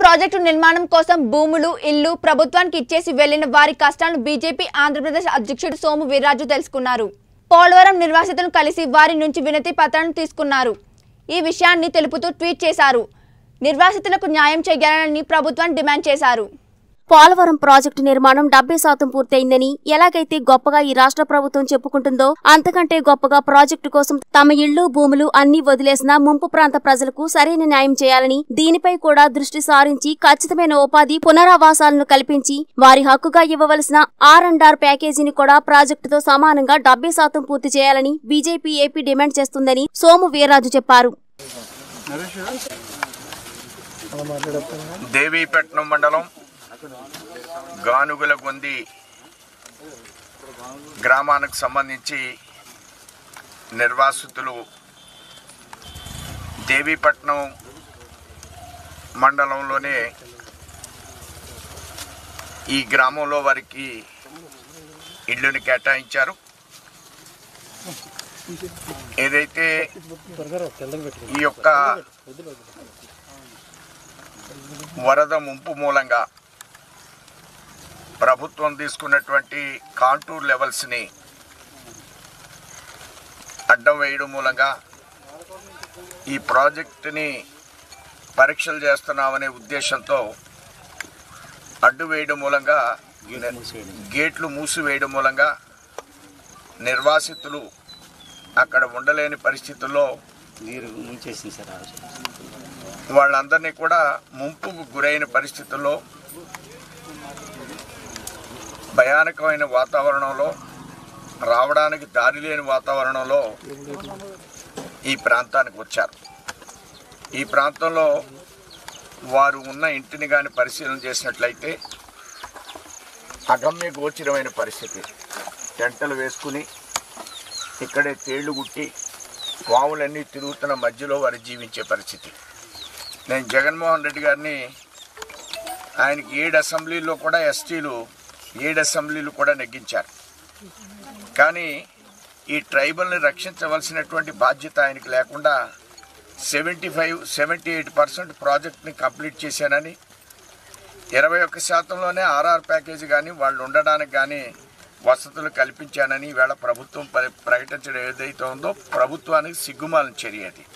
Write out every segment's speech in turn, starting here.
project నిర్మాణం కోసం భూములు ఇల్లు ప్రభుత్వానికి ఇచ్చేసి వెళ్లిన వారి కష్టాలను బీజేపీ ఆంధ్రప్రదేశ్ అధ్యక్షుడు సోము వీర్రాజు తెలుసుకున్నారు పోలవరం నిర్వాసితులను కలిసి వారి నుంచి వినతి పత్రాలను తీసుకున్నారు ఈ విషయాన్ని తెలుపుతూ ట్వీట్ చేశారు నిర్వాసితులకు న్యాయం చేయాలని ప్రభుత్వాన్ని డిమాండ్ చేశారు పోలవరం ప్రాజెక్టు నిర్మాణం డెబ్బై శాతం పూర్తయిందని ఎలాగైతే గొప్పగా ఈ రాష్ట్ర ప్రభుత్వం చెప్పుకుంటుందో అంతకంటే గొప్పగా ప్రాజెక్టు కోసం తమ ఇళ్లు భూములు అన్ని వదిలేసిన ముంపు ప్రాంత ప్రజలకు సరైన న్యాయం చేయాలని దీనిపై కూడా దృష్టి సారించి ఖచ్చితమైన ఉపాధి పునరావాసాలను కల్పించి వారి హక్కుగా ఇవ్వవలసిన ఆర్ అండ్ ఆర్ ప్యాకేజీని కూడా ప్రాజెక్టుతో సమానంగా డెబ్బై శాతం పూర్తి చేయాలని బీజేపీ ఏపీ డిమాండ్ చేస్తుందని సోము వీర్రాజు చెప్పారు దేవీపట్నం మండలం గానుగుల గొంది గ్రామానికి సంబంధించి నిర్వాసితులు దేవీపట్నం మండలంలోనే ఈ గ్రామంలో వారికి ఇళ్ళని కేటాయించారు ఏదైతే ఈ యొక్క వరద ముంపు మూలంగా ప్రభుత్వం తీసుకున్నటువంటి కాంటూర్ లెవెల్స్ని అడ్డం వేయడం మూలంగా ఈ ప్రాజెక్టుని పరీక్షలు చేస్తున్నామనే ఉద్దేశంతో అడ్డు వేయడం మూలంగా గేట్లు మూసివేయడం మూలంగా నిర్వాసితులు అక్కడ ఉండలేని పరిస్థితుల్లో నీరు ముంచేసింది సార్ ఆ రోజు వాళ్ళందరినీ కూడా ముంపుకు గురైన పరిస్థితుల్లో భయానకమైన వాతావరణంలో రావడానికి దారి లేని వాతావరణంలో ఈ ప్రాంతానికి వచ్చారు ఈ ప్రాంతంలో వారు ఉన్న ఇంటిని కానీ పరిశీలన చేసినట్లయితే అగమ్య గోచరమైన పరిస్థితి టెంటలు వేసుకుని ఇక్కడే తేళ్లు గుట్టి పాములన్నీ తిరుగుతున్న మధ్యలో వారు జీవించే పరిస్థితి నేను జగన్మోహన్ రెడ్డి గారిని ఆయనకి ఏడు అసెంబ్లీల్లో కూడా ఎస్టీలు ఏడు అసెంబ్లీలు కూడా నెగ్గించారు కానీ ఈ ట్రైబల్ని రక్షించవలసినటువంటి బాధ్యత ఆయనకి లేకుండా seventy five seventy eight percent ప్రాజెక్ట్ని కంప్లీట్ చేశానని ఇరవై ఒక్క శాతంలోనే ఆర్ఆర్ ప్యాకేజీ కానీ వాళ్ళు ఉండడానికి కానీ వసతులు కల్పించానని ఈవేళ ప్రభుత్వం ప్ర- ప్రకటించడం ఏదైతే ఉందో ప్రభుత్వానికి సిగ్గుమాలిన చర్య అది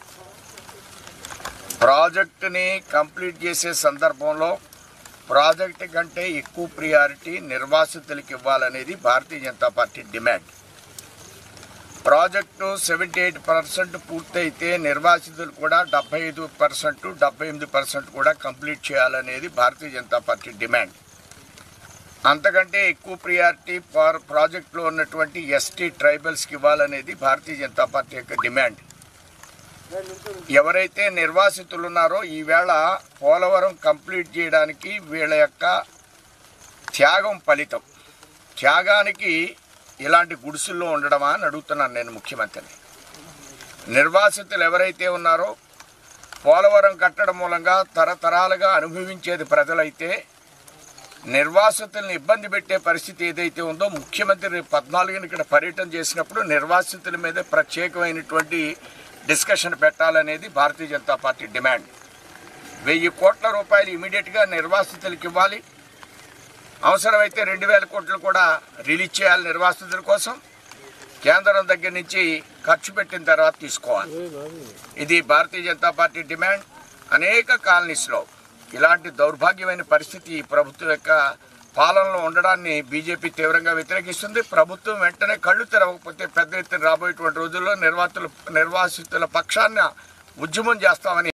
ప్రాజెక్టుని కంప్లీట్ చేసే సందర్భంలో ప్రాజెక్టు కంటే ఎక్కువ ప్రియారిటీ నిర్వాసితులకు ఇవ్వాలనేది Bharatiya Janata Party demand project seventy eight percent పూర్తయితే నిర్వాసితులు కూడా డెబ్బై ఐదు పర్సెంట్ డెబ్బై ఎనిమిది పర్సెంట్ కూడా కంప్లీట్ చేయాలనేది భారతీయ జనతా పార్టీ డిమాండ్ అంతకంటే ఎక్కువ ప్రియారిటీ ఫార్ ప్రాజెక్టులో ఉన్నటువంటి ఎస్టీ ట్రైబల్స్కి ఇవ్వాలనేది భారతీయ జనతా పార్టీ యొక్క డిమాండ్ ఎవరైతే నిర్వాసితులు ఉన్నారో ఈవేళ పోలవరం కంప్లీట్ చేయడానికి వీళ్ళ యొక్క త్యాగం ఫలితం త్యాగానికి ఇలాంటి గుడిసెల్లో ఉండడమా అని అడుగుతున్నాను నేను ముఖ్యమంత్రిని నిర్వాసితులు ఎవరైతే ఉన్నారో పోలవరం కట్టడం మూలంగా తరతరాలుగా అనుభవించేది ప్రజలైతే నిర్వాసితులను ఇబ్బంది పెట్టే పరిస్థితి ఏదైతే ఉందో ముఖ్యమంత్రి రేపు పద్నాలుగున ఇక్కడ పర్యటన చేసినప్పుడు నిర్వాసితుల మీద ప్రత్యేకమైనటువంటి డిస్కషన్ పెట్టాలనేది భారతీయ జనతా పార్టీ డిమాండ్ వెయ్యి కోట్ల రూపాయలు ఇమీడియట్గా నిర్వాసితులకు ఇవ్వాలి అవసరమైతే రెండు వేల కోట్లు కూడా రిలీజ్ చేయాలి నిర్వాసితుల కోసం కేంద్రం దగ్గర నుంచి ఖర్చు పెట్టిన తర్వాత తీసుకోవాలి ఇది భారతీయ జనతా పార్టీ డిమాండ్ అనేక కాలనీస్లో ఇలాంటి దౌర్భాగ్యమైన పరిస్థితి ఈ ప్రభుత్వం యొక్క పాలనలో ఉండడాన్ని బీజేపీ తీవ్రంగా వ్యతిరేకిస్తుంది ప్రభుత్వం వెంటనే కళ్ళు తెరవకపోతే పెద్ద ఎత్తున రాబోయేటువంటి రోజుల్లో నిర్వాతుల నిర్వాసితుల పక్షాన ఉద్యమం చేస్తామని